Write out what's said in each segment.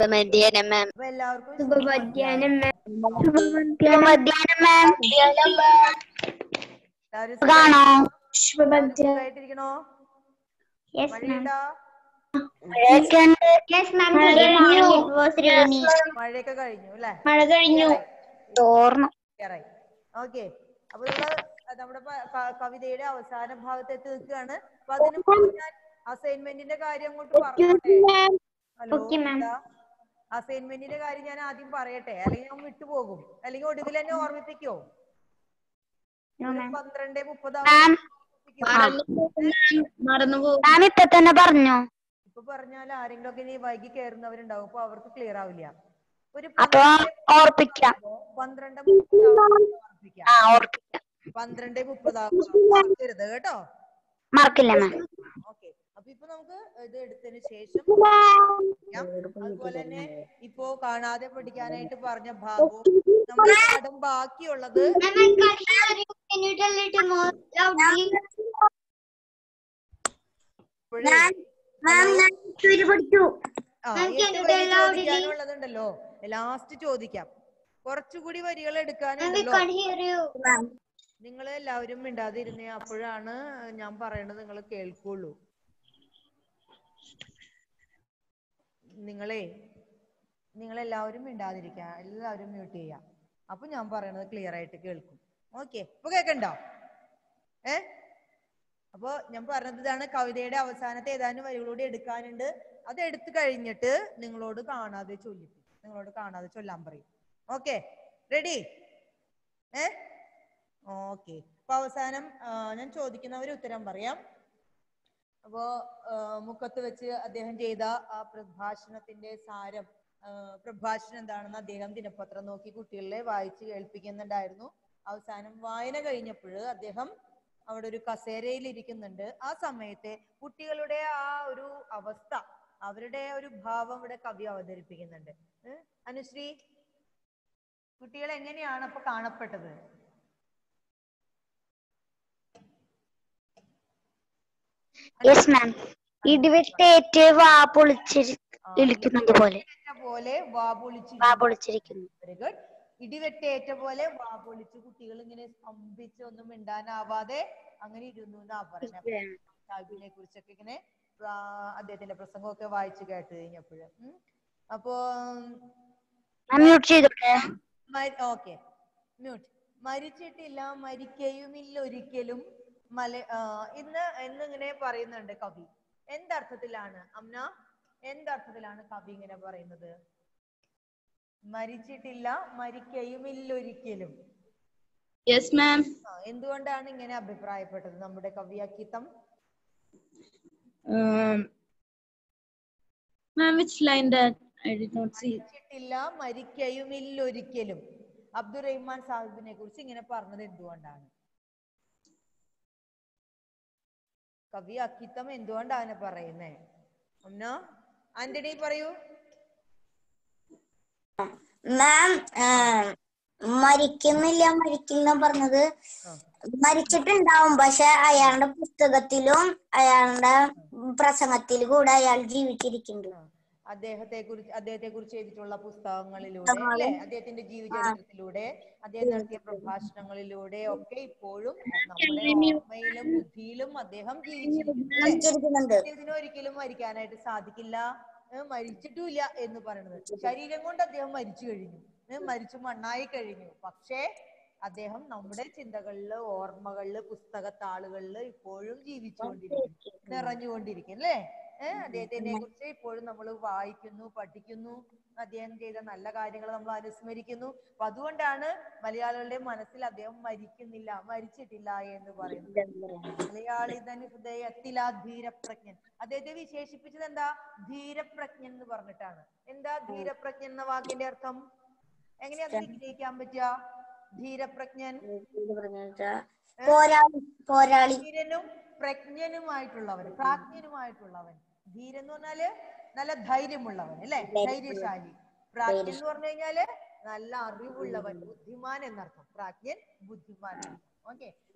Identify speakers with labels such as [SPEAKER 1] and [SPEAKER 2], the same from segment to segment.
[SPEAKER 1] മധ്യാഹ്നം മാം
[SPEAKER 2] അപ്പൊ എല്ലാവർക്കും
[SPEAKER 3] ശുഭമധ്യാഹ്നം മാം
[SPEAKER 1] മധ്യാഹ്നം മാം
[SPEAKER 2] എല്ലാവരും
[SPEAKER 1] കാണോ
[SPEAKER 3] ശുഭമധ്യാഹ്നം
[SPEAKER 2] സുഖമായിട്ടിരിക്കണോ
[SPEAKER 3] യെസ് മാം
[SPEAKER 2] മഴയുണ്ടോ
[SPEAKER 1] മഴയൊക്കെ ഉണ്ട്
[SPEAKER 3] yes ma'am today morning it was rainy
[SPEAKER 2] മഴയൊക്കെ കഴിഞ്ഞു അല്ലേ
[SPEAKER 3] മഴ കഴിഞ്ഞു
[SPEAKER 1] തോർന്നു
[SPEAKER 2] ഓക്കെ അപ്പൊ നമ്മള് നമ്മുടെ പ- ക- കവിതയുടെ അവസാന ഭാഗത്ത് എത്തി നിൽക്കുകയാണ് അപ്പൊ അതിന് മുമ്പ് ഞാൻ അസൈൻമെന്റിന്റെ കാര്യം അങ്ങോട്ട് പറഞ്ഞോട്ടെ ഹലോ
[SPEAKER 3] Okay, ma'am.
[SPEAKER 2] അസൈൻമെന്റിന്റെ കാര്യം ഞാൻ ആദ്യം പറയട്ടെ അല്ലെങ്കിൽ ഞാൻ വിട്ടുപോകും അല്ലെങ്കിൽ ഒടുവിൽ എന്നെ ഓർമ്മിപ്പിക്കോ
[SPEAKER 3] നോ
[SPEAKER 2] ഒരു
[SPEAKER 3] മാം
[SPEAKER 2] പന്ത്രണ്ട് മുപ്പത്
[SPEAKER 1] മാം മാം ഇപ്പൊ തന്നെ പറഞ്ഞു
[SPEAKER 2] ഇപ്പൊ പറഞ്ഞാൽ ആരെങ്കിലും ഒക്കെ ഇനി വൈകി കയറുന്നവരുണ്ടാവും അപ്പൊ അവർക്ക് ക്ലിയർ ആവില്ല ഒരു
[SPEAKER 1] അപ്പൊ ഓർപ്പിക്കാം
[SPEAKER 2] പന്ത്രണ്ട് മുപ്പതാവുമ്പോ ഓർമ്മിപ്പിക്കാം
[SPEAKER 1] ആ ഓർപ്പിക്കാം
[SPEAKER 2] പന്ത്രണ്ട് മുപ്പതാവുമ്പോ മറക്കരുത് കേട്ടോ
[SPEAKER 1] മറക്കില്ല മാം
[SPEAKER 2] ഓക്കെ അപ്പൊ ഇപ്പൊ നമുക്ക് ഇത് എടുത്തതിന് ശേഷം പഠിക്കാം. അതുപോലെ തന്നെ ഇപ്പോ കാണാതെ പഠിക്കാനായിട്ട് പറഞ്ഞ ഭാഗവും നമ്മുടെ പാഠം ബാക്കിയുള്ളത് ഇപ്പോഴേ ആ, എട്ട് വരി ചോദിക്കാനുള്ളതുണ്ടല്ലോ ലാസ്റ്റ് ചോദിക്കാം കുറച്ചുകൂടി വരികൾ എടുക്കാനുണ്ടല്ലോ നിങ്ങൾ എല്ലാവരും മിണ്ടാതിരുന്നേ അപ്പോഴാണ് ഞാൻ പറയണത് നിങ്ങൾ കേൾക്കുള്ളൂ നിങ്ങളെ നിങ്ങൾ എല്ലാവരും മിണ്ടാതിരിക്കുക എല്ലാവരും മ്യൂട്ട് ചെയ്യാം അപ്പൊ ഞാൻ പറയണത് ക്ലിയർ ആയിട്ട് കേൾക്കും ഓക്കെ ഇപ്പൊ കേക്കണ്ടോ ഏ അപ്പൊ ഞാൻ പറഞ്ഞത് ഇതാണ് കവിതയുടെ അവസാനത്തെ ഏതാനും വരികളൂടെ എടുക്കാനുണ്ട് അത് എടുത്തു കഴിഞ്ഞിട്ട് നിങ്ങളോട് കാണാതെ ചൊല്ലിപ്പിക്കും നിങ്ങളോട് കാണാതെ ചൊല്ലാൻ പറയും ഓക്കെ റെഡി ഏ ഓക്കെ അപ്പൊ അവസാനം ആ, ഞാൻ ചോദിക്കുന്നവര് ഉത്തരം പറയാം അപ്പോ ആ, മുക്കത്ത് വെച്ച് അദ്ദേഹം ചെയ്ത ആ പ്രഭാഷണത്തിന്റെ സാരം ആ, പ്രഭാഷണം എന്താണെന്ന് അദ്ദേഹം ദിനപത്രം നോക്കി കുട്ടികളെ വായിച്ച് കേൾപ്പിക്കുന്നുണ്ടായിരുന്നു അവസാനം വായന കഴിഞ്ഞപ്പോൾ അദ്ദേഹം അവിടെ ഒരു കസേരയിൽ ഇരിക്കുന്നുണ്ട് ആ സമയത്തെ കുട്ടികളുടെ ആ ഒരു അവസ്ഥ അവരുടെ ഒരു ഭാവം ഇവിടെ കവി അവതരിപ്പിക്കുന്നുണ്ട് ഏ? അനുശ്രീ കുട്ടികൾ എങ്ങനെയാണ് അപ്പൊ കാണപ്പെട്ടത്
[SPEAKER 1] യെസ് മാം ഇടിവെട്ടേറ്റ് വാ പൊളിച്ചിരിക്കുന്നത് പോലെ
[SPEAKER 2] ഇടിവെട്ട പോലെ വാ പൊളിച്ച്
[SPEAKER 1] വാ പൊളിച്ചിരിക്കുന്നു
[SPEAKER 2] വെരി ഗുഡ് ഇടിവെട്ടേറ്റ പോലെ വാ പൊളിച്ച് കുട്ടികൾ ഇങ്ങനെ സ്തംഭിച്ച് ഒന്നും മിണ്ടാനാവാതെ അങ്ങനെ ഇരുന്നു എന്നാ പറഞ്ഞത് സാഹിബിനെ കുറിച്ചൊക്കെ ഇങ്ങനെ ആ, അദ്ദേഹത്തിന്റെ പ്രസംഗമൊക്കെ വായിച്ചു കേട്ട് കഴിഞ്ഞപ്പോഴ് ഉം. അപ്പോ
[SPEAKER 1] മാം മ്യൂട്ട് ചെയ്തോട്ടെ
[SPEAKER 2] ഓക്കെ മ്യൂട്ട് മരിച്ചിട്ടില്ല മരിക്കയുമില്ല ഒരിക്കലും മല ആ, ഇന്ന് എന്നിങ്ങനെ പറയുന്നുണ്ട് കവി എന്തർത്ഥത്തിലാണ് അമ്ന എന്തർത്ഥത്തിലാണ് കവി ഇങ്ങനെ പറയുന്നത് മരിച്ചിട്ടില്ല മരിക്കയുമില്ല ഒരിക്കലും
[SPEAKER 4] യെസ് മാം
[SPEAKER 2] ആ, എന്തുകൊണ്ടാണ് ഇങ്ങനെ അഭിപ്രായപ്പെട്ടത് നമ്മുടെ കവി Akkitham
[SPEAKER 4] ma'am which line that I did not see
[SPEAKER 2] മരിച്ചിട്ടില്ല മരിക്കയുമില്ല ഒരിക്കലും അബ്ദുറഹ്മാൻ സാഹിബിനെ കുറിച്ച് ഇങ്ങനെ പറഞ്ഞത് എന്തുകൊണ്ടാണ് കവി അക്കിത്തം എന്തുകൊണ്ടാണ് പറയുന്നേ ഒന്നോ ആന്റണി പറയൂ
[SPEAKER 5] മാം മരിക്കുന്നില്ല മരിക്കില്ല പറഞ്ഞത്
[SPEAKER 2] ആ.
[SPEAKER 5] മരിച്ചിട്ടുണ്ടാവും പക്ഷെ അയാളുടെ പുസ്തകത്തിലും അയാളുടെ പ്രസംഗത്തിൽ കൂടെ അയാൾ ജീവിച്ചിരിക്കുന്നുണ്ട്
[SPEAKER 2] ആ. അദ്ദേഹത്തെ കുറിച്ച് അദ്ദേഹത്തെ കുറിച്ച് എഴുതിയിട്ടുള്ള പുസ്തകങ്ങളിലൂടെ അല്ലെ അദ്ദേഹത്തിന്റെ ജീവചരിത്രത്തിലൂടെ അദ്ദേഹം നടത്തിയ പ്രഭാഷണങ്ങളിലൂടെ ഒക്കെ ഇപ്പോഴും നമ്മുടെ ഓർമ്മയിലും ബുദ്ധിയിലും അദ്ദേഹം ജീവിച്ചിരിക്കുന്നു അല്ലേ
[SPEAKER 5] ജീവിച്ചിരിക്കുന്നുണ്ട്
[SPEAKER 2] അദ്ദേഹത്തിന് ഒരിക്കലും മരിക്കാനായിട്ട് സാധിക്കില്ല ഏ, മരിച്ചിട്ടുമില്ല എന്ന് പറയുന്നത് ശരീരം കൊണ്ട് അദ്ദേഹം മരിച്ചു കഴിഞ്ഞു ഏ, മരിച്ചു മണ്ണായി കഴിഞ്ഞു പക്ഷേ അദ്ദേഹം നമ്മുടെ ചിന്തകളില് ഓർമ്മകളില് പുസ്തകത്താളുകളില് ഇപ്പോഴും ജീവിച്ചുകൊണ്ടിരിക്കുന്നു നിറഞ്ഞുകൊണ്ടിരിക്കും അല്ലേ ഏഹ് അദ്ദേഹത്തിനെ കുറിച്ച് ഇപ്പോഴും നമ്മൾ വായിക്കുന്നു പഠിക്കുന്നു അദ്ദേഹം ചെയ്ത നല്ല കാര്യങ്ങൾ നമ്മൾ അനുസ്മരിക്കുന്നു അപ്പൊ അതുകൊണ്ടാണ് മലയാളികളുടെ മനസ്സിൽ അദ്ദേഹം മരിക്കുന്നില്ല മരിച്ചിട്ടില്ല എന്ന് പറയുന്നത് മലയാളിതൻ ഹൃദയത്തിലാ ധീരപ്രജ്ഞൻ അദ്ദേഹത്തെ വിശേഷിപ്പിച്ചത് എന്താ ധീരപ്രജ്ഞൻ എന്ന് പറഞ്ഞിട്ടാണ് എന്താ ധീരപ്രജ്ഞൻ എന്ന വാക്കിന്റെ അർത്ഥം എങ്ങനെയാ അത് വിഗ്രഹിക്കാൻ പറ്റുക ധീരപ്രജ്ഞൻ
[SPEAKER 5] പോരാളി പോരാളി
[SPEAKER 2] ധീരനും പ്രജ്ഞനുമായിട്ടുള്ളവൻ പ്രാജ്ഞനുമായിട്ടുള്ളവൻ ധീരൻ എന്ന് പറഞ്ഞാല് നല്ല ധൈര്യമുള്ളവൻ അല്ലെ ധൈര്യശാലി പ്രാജ്ഞൻ എന്ന് പറഞ്ഞു കഴിഞ്ഞാല് നല്ല അറിവുള്ളവൻ ബുദ്ധിമാൻ എന്നർത്ഥം പ്രാജ്ഞൻ ബുദ്ധിമാൻ ഓക്കെ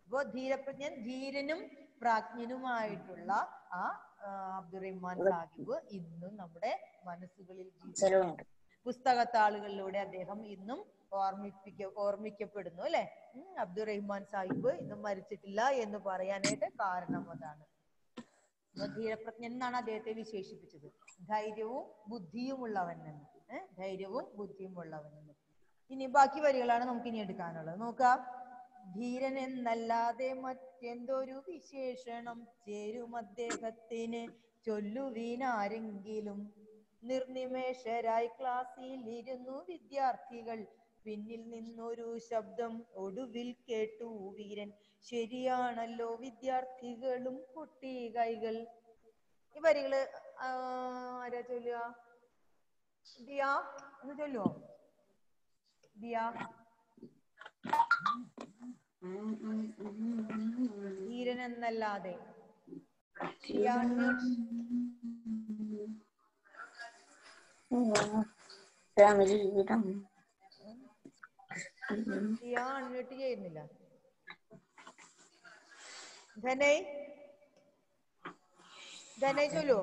[SPEAKER 2] അപ്പോ ധീരപ്രജ്ഞൻ ധീരനും പ്രാജ്ഞനുമായിട്ടുള്ള ആ ആ, അബ്ദുറഹ്മാൻ സാഹിബ് ഇന്നും നമ്മുടെ മനസ്സുകളിൽ ജീവിക്കുന്നുണ്ട് പുസ്തകത്താളുകളിലൂടെ അദ്ദേഹം ഇന്നും ഓർമ്മിപ്പിക്ക ഓർമ്മിക്കപ്പെടുന്നു അല്ലെ അബ്ദുറഹ്മാൻ സാഹിബ് ഇന്നും മരിച്ചിട്ടില്ല എന്ന് പറയാനായിട്ട് കാരണം അതാണ് അപ്പൊ ധീരപ്രജ്ഞൻ എന്നാണ് അദ്ദേഹത്തെ വിശേഷിപ്പിച്ചത് ധൈര്യവും ബുദ്ധിയുമുള്ളവൻ എന്ന് ഏഹ് ധൈര്യവും ബുദ്ധിയുമുള്ളവൻ എന്ന് ഇനി ബാക്കി വരികളാണ് നമുക്ക് ഇനി എടുക്കാനുള്ളത് നോക്കാം ധീരൻ എന്നല്ലാതെ മറ്റെന്തൊരു വിശേഷണം ചേരും അദ്ദേഹത്തിന് ചൊല്ലുവീനാരെങ്കിലും നിർനിമേഷരായി ക്ലാസ്സിൽ ഇരുന്നു വിദ്യാർത്ഥികൾ പിന്നിൽ നിന്നൊരു ശബ്ദം ഒടുവിൽ കേട്ടു വീരൻ ശരിയാണല്ലോ വിദ്യാർത്ഥികളും കുട്ടികൈകൾ ഈ വരികള് ആ, ആരാ ചൊല്ലുക ദിയ ഒന്ന് ചൊല്ലുവോ ദിയ ധീരൻ എന്നല്ലാതെ ദിയ unmute. ദിയ അൺമ്യൂട്ട് ചെയ്യുന്നില്ല ധനയ് ധനയ് ചൊല്ലുവോ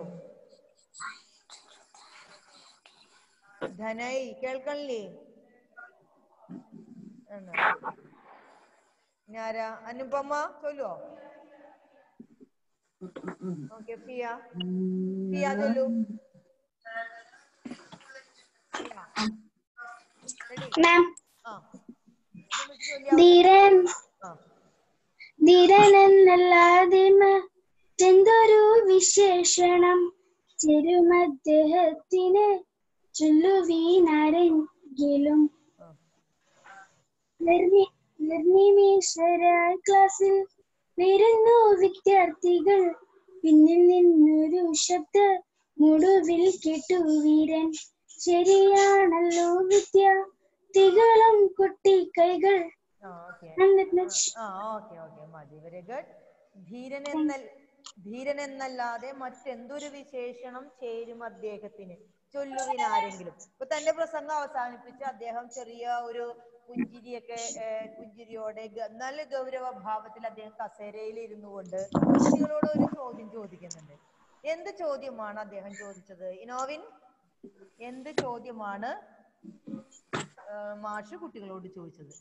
[SPEAKER 2] ധനയ് കേൾക്കണില്ലേ ആണോ? ഇനി ആരാ അനുപമ ചൊല്ലുവോ ഓക്കെ ഫിയ ഫിയ ചൊല്ലു ഫിയ. Ready?
[SPEAKER 3] മാം
[SPEAKER 2] ആ ഇതൊന്ന് ചൊല്ലിയാ മതി.
[SPEAKER 3] ധീരൻ
[SPEAKER 2] ആ
[SPEAKER 3] ധീരനെന്നല്ലാതെ മറ്റെന്തൊരു വിശേഷണം ചെരുമദ്ദേഹത്തിന് ചൊല്ലുവീനാരെങ്കിലും
[SPEAKER 2] ആ
[SPEAKER 3] നിർനി നിർനിമേഷരായ ക്ലാസ്സിൽ വരുന്നു വിദ്യാർത്ഥികൾ പിന്നിൽ നിന്നൊരു ശബ്ദ മുടുവിൽ കേട്ടു വീരൻ ശരിയാണല്ലോ വിദ്യാർത്ഥികളും കുട്ടിക്കൈകൾ
[SPEAKER 2] ആ ഓക്കെ
[SPEAKER 3] എന്നിട്ട്
[SPEAKER 2] ആ ഓക്കെ ഓക്കെ മതി വെരി ഗുഡ് ധീരൻ എന്നൽ ധീരൻ എന്നല്ലാതെ മറ്റെന്തൊരു വിശേഷണം ചേരും അദ്ദേഹത്തിന് ചൊല്ലുവിനാരെങ്കിലും ഇപ്പൊ തന്റെ പ്രസംഗം അവസാനിപ്പിച്ച് അദ്ദേഹം ചെറിയ ഒരു പുഞ്ചിരിയൊക്കെ ഏർ, പുഞ്ചിരിയോടെ ഗ- നല്ല ഗൗരവ ഭാവത്തിൽ അദ്ദേഹം കസേരയിൽ ഇരുന്നു കൊണ്ട് കുട്ടികളോട് ഒരു ചോദ്യം ചോദിക്കുന്നുണ്ട് എന്ത് ചോദ്യമാണ് അദ്ദേഹം ചോദിച്ചത് ഇനോവിൻ എന്ത് ചോദ്യമാണ് ഏർ, മാഷ് കുട്ടികളോട് ചോദിച്ചത്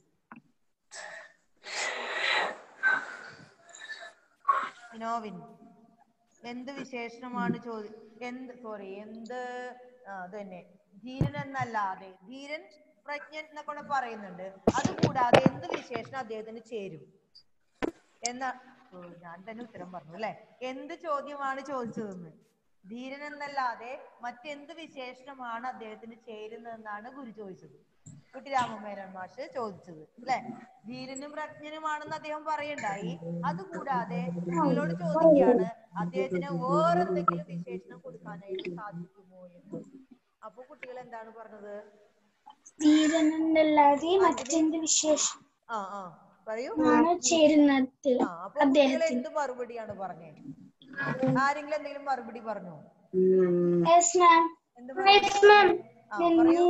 [SPEAKER 2] വിനോവിൻ എന്ത് വിശേഷണമാണ് ചോദി എന്ത് സോറി എന്ത് ആ, അത് തന്നെ ധീരൻ എന്നല്ലാതെ ധീരൻ പ്രജ്ഞൻ എന്നൊക്കെ പറയുന്നുണ്ട് അത് കൂടാതെ എന്ത് വിശേഷണം അദ്ദേഹത്തിന് ചേരും എന്ന ഓ, ഞാൻ തന്നെ ഉത്തരം പറഞ്ഞു അല്ലെ എന്ത് ചോദ്യമാണ് ചോദിച്ചതെന്ന് ധീരൻ എന്നല്ലാതെ മറ്റെന്ത് വിശേഷണമാണ് അദ്ദേഹത്തിന് ചേരുന്നതെന്നാണ് ഗുരു ചോദിച്ചത് കുട്ടി രാമമേനോൻ മാഷ് ചോദിച്ചത് അല്ലെ ധീരനും പ്രജ്ഞനുമാണെന്ന് അദ്ദേഹം പറയണ്ടായി അതുകൂടാതെ കുട്ടികളോട് ചോദിക്കുകയാണ് അദ്ദേഹത്തിന് വേറെന്തെങ്കിലും വിശേഷണം കൊടുക്കാനായിട്ട് സാധിക്കുമോ എന്ന് അപ്പൊ കുട്ടികൾ എന്താണ് പറഞ്ഞത്
[SPEAKER 3] ധീരനെന്നല്ലാതെ മറ്റെന്ത് വിശേഷം
[SPEAKER 2] ആ ആ പറയൂ
[SPEAKER 3] ആണ് ചേരുന്നത്
[SPEAKER 2] ആ അപ്പൊ കുട്ടികൾ
[SPEAKER 3] അദ്ദേഹത്തിന്
[SPEAKER 2] എന്ത് മറുപടിയാണ് പറഞ്ഞത് ആരെങ്കിലും എന്തെങ്കിലും മറുപടി പറഞ്ഞോ
[SPEAKER 3] യെസ് മാം
[SPEAKER 2] എന്ത് മറുപടി ആ പറയൂ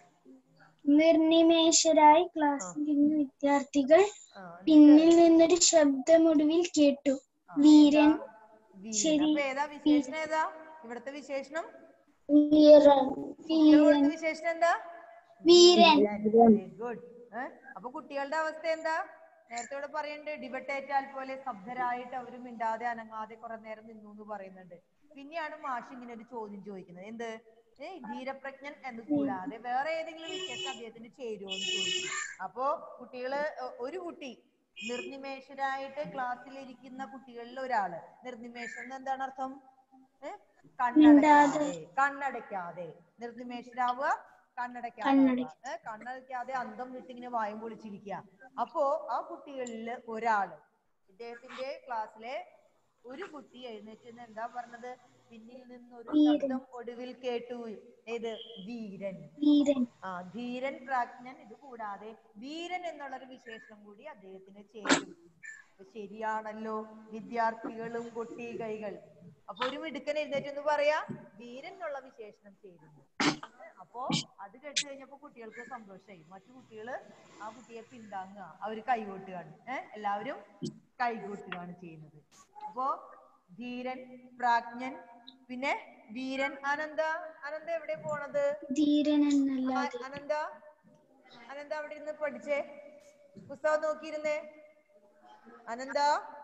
[SPEAKER 3] നിർനിമേഷരായി ക്ലാസ്സിൽ ഇരുന്ന വിദ്യാർത്ഥികൾ
[SPEAKER 2] ആ
[SPEAKER 3] പിന്നിൽ നിന്നൊരു ശബ്ദമൊടുവിൽ കേട്ടു വീരൻ
[SPEAKER 2] വീരൻ.
[SPEAKER 3] ശരി.
[SPEAKER 2] അപ്പൊ ഏതാ വിശേഷണം ഏതാ ഇവിടുത്തെ വിശേഷണം
[SPEAKER 3] വീരൻ വീരൻ
[SPEAKER 2] ഇവിടുത്തെ വിശേഷണം എന്താ
[SPEAKER 3] വീരൻ
[SPEAKER 2] വെരി ഗുഡ് അപ്പൊ കുട്ടികളുടെ അവസ്ഥ എന്താ നേരത്തെ ഇവിടെ പറയുന്നുണ്ട് ഡിബറ്റേറ്റാൽ പോലെ സ്തബ്ധരായിട്ട് അവരും മിണ്ടാതെ അനങ്ങാതെ കുറെ നേരം നിന്നു എന്ന് പറയുന്നുണ്ട് പിന്നെയാണ് മാഷ് ഇങ്ങനെ ഒരു ചോദ്യം ചോദിക്കുന്നത് എന്ത് ഏ ധീരപ്രജ്ഞൻ എന്ന് കൂടാതെ വേറെ ഏതെങ്കിലും വിശേഷം അദ്ദേഹത്തിന് ചേരുമോ എന്ന് ചോദിച്ചു അപ്പോ കുട്ടികള് ഒ- ഒരു കുട്ടി നിർനിമേഷരായിട്ട് ക്ലാസ്സിൽ ഇരിക്കുന്ന കുട്ടികളിൽ ഒരാള് നിർനിമേഷം എന്ന് എന്താണ് അർത്ഥം ഏ? കണ്ണടയ്ക്കാതെ കണ്ണടയ്ക്കാതെ നിർനിമേഷരാവുക കണ്ണടയ്ക്കാതെ ഏ? കണ്ണടയ്ക്കാതെ അന്തം വിട്ടിങ്ങനെ വായും പൊളിച്ചിരിക്കുക അപ്പോ ആ കുട്ടികളിൽ ഒരാള് ഇദ്ദേഹത്തിന്റെ ക്ലാസ്സിലെ ഒരു കുട്ടി എഴുന്നേറ്റ് നിന്ന് എന്താ പറഞ്ഞത് പിന്നിൽ നിന്നൊരു ശബ്ദം ഒടുവിൽ കേട്ടു ഏത് വീരൻ
[SPEAKER 3] വീരൻ
[SPEAKER 2] ആ ധീരൻ പ്രാജ്ഞൻ ഇത് കൂടാതെ വീരൻ എന്നുള്ള ഒരു വിശേഷണം കൂടി അദ്ദേഹത്തിന് ചേരും അപ്പൊ ശരിയാണല്ലോ വിദ്യാർത്ഥികളും കൊട്ടി കൈകൾ അപ്പൊ ഒരു മിടുക്കൻ എഴുന്നേറ്റ് എന്ന് പറയാ വീരൻ എന്നുള്ള വിശേഷണം ചേരുന്നു അപ്പോ അത് കേട്ട് കഴിഞ്ഞപ്പോ കുട്ടികൾക്ക് സന്തോഷമായി മറ്റു കുട്ടികള് ആ കുട്ടിയെ പിന്താങ്ങുക അവര് കൈകൊട്ടുകയാണ് ഏഹ് എല്ലാവരും കൈകൂട്ടുകയാണ് ചെയ്യുന്നത് അപ്പോ ധീരൻ പ്രാജ്ഞൻ പിന്നെ വീരൻ അനന്ത അനന്ത എവിടെ പോണത്
[SPEAKER 3] ധീരൻ എന്നല്ലാതെ
[SPEAKER 2] ആ, അനന്ത അനന്ത അവിടെ ഇരുന്ന് പഠിച്ചേ പുസ്തകം നോക്കിയിരുന്നേ അനന്ത